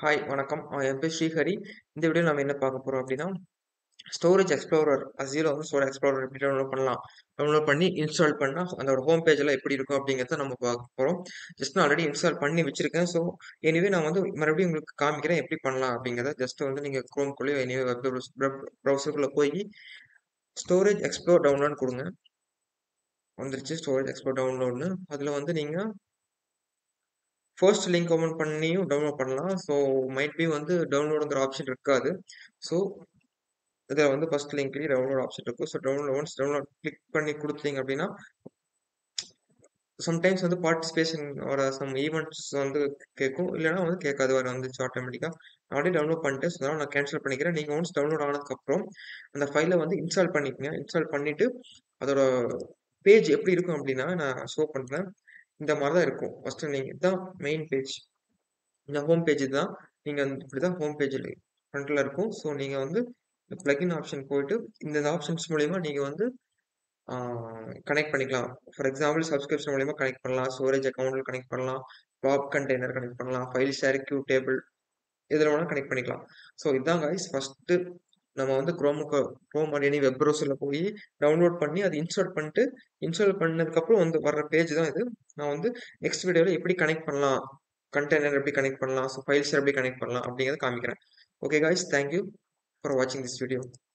Hi வணக்கம். அ என் பேர் ஸ்ரீஹரி. இந்த வீடியோல நம்ம என்ன பார்க்க போறோம் அப்டின்னா, ஸ்டோரேஜ் எக்ஸ்ப்ளோரர் Azureல வந்து ஸ்டோரேஜ் எக்ஸ்ப்ளோரர் எப்படி டவுன்லோட் பண்ணலாம்? டவுன்லோட் பண்ணி இன்ஸ்டால் பண்ணா அதோட ஹோம் பேஜ்லாம் எப்படி இருக்கும் அப்டிங்கிறத நம்ம பார்க்க போறோம். ஜஸ்ட் நான் ஆல்ரெடி இன்ஸ்டால் பண்ணி வச்சிருக்கேன். ஸோ எனிவே நான் வந்து மறுபடியும் உங்களுக்கு காமிக்கிறேன் எப்படி பண்ணலாம் அப்டிங்கிறத. ஜஸ்ட் வந்து நீங்க Chromeக்குள்ளயோ எனிவே வெப் ப்ரௌஸ் வெப் ப்ரௌசர்க்குள்ள போயி ஸ்டோரேஜ் எக்ஸ்ப்ளோர் டவுன்லோட்னு குடுங்க. வந்துருச்சு ஸ்டோரேஜ் எக்ஸ்ப்ளோர் டவுன்லோட்னு. அதுல வந்து நீங்க ஃபர்ஸ்ட் லிங்க் ஓப்பன் பண்ணியும் டவுன்லோட் பண்ணலாம். ஸோ மைட் பி வந்து டவுன்லோடுங்கிற ஆப்ஷன் இருக்காது. ஸோ இதுல வந்து ஃபர்ஸ்ட் லிங்க்லயே டவுன்லோட் ஆப்ஷன் இருக்கும். So download once download click பண்ணி குடுத்தீங்க அப்டின்னா சம்டைம்ஸ் வந்து பார்ட்டிசிபேஷன் ஆர் சம் ஈவென்ட்ஸ் வந்து கேட்கும். இல்லன்னா வந்து கேட்காது வேற வந்துச்சு ஆட்டோமேட்டிக்கா. நான் ஆல்ரெடி டவுன்லோட் பண்ணிட்டேன். ஸோ அதனால நான் கேன்சல் பண்ணிக்கிறேன். நீங்க ஒன்ஸ் டவுன்லோட் ஆனதுக்கப்புறம் அந்த ஃபைல வந்து இன்ஸ்டால் பண்ணிக்கங்க. இன்ஸ்டால் பண்ணிட்டு அதோட பேஜ் எப்படி இருக்கும் அப்டின்னா, நான் ஷோ பண்றேன். இந்த மாரி தான் இருக்கும். ஃபர்ஸ்ட் நீங்க இதான் மெயின் பேஜ். இந்த ஹோம் பேஜ் இதுதான். நீங்க இப்படிதான் ஹோம் பேஜ்ல ஃப்ரண்ட்ல இருக்கும். ஸோ நீங்க வந்து பிளக்கின் ஆப்ஷன் போயிட்டு இந்த ஆப்ஷன்ஸ் மூலியமா நீங்க வந்து ஆ கனெக்ட் பண்ணிக்கலாம். ஃபார் எக்ஸாம்பிள் சப்ஸ்கிரிப்ஷன் மூலியமா கனெக்ட் பண்ணலாம். ஸ்டோரேஜ் அக்கவுண்ட்ல கனெக்ட் பண்ணலாம். பாப் கண்டெய்னர் கனெக்ட் பண்ணலாம். ஃபைல் ஷேர், கியூ டேபிள் எதுல வேணாலும் கனெக்ட் பண்ணிக்கலாம். ஸோ இதான் காய்ஸ் ஃபர்ஸ்ட்டு நம்ம வந்து குரோமுக்கு குரோம் ஆர் எனி வெப் ப்ரௌசர்ல போயி டவுன்லோட் பண்ணி அத இன்ஸ்டால் பண்ணிட்டு, இன்ஸ்டால் பண்ணதுக்கப்புறம் வந்து வர்ற பேஜ் தான் இது. நான் வந்து நெக்ஸ்ட் வீடியோல எப்படி கனெக்ட் பண்ணலாம்? கண்டெய்னர் எப்படி கனெக்ட் பண்ணலாம்? ஸோ ஃபைல் ஷேர் எப்படி கனெக்ட் பண்ணலாம்? அப்டிங்கிறத காமிக்கிறேன். Okay guys thank you for வாட்சிங் திஸ் வீடியோ.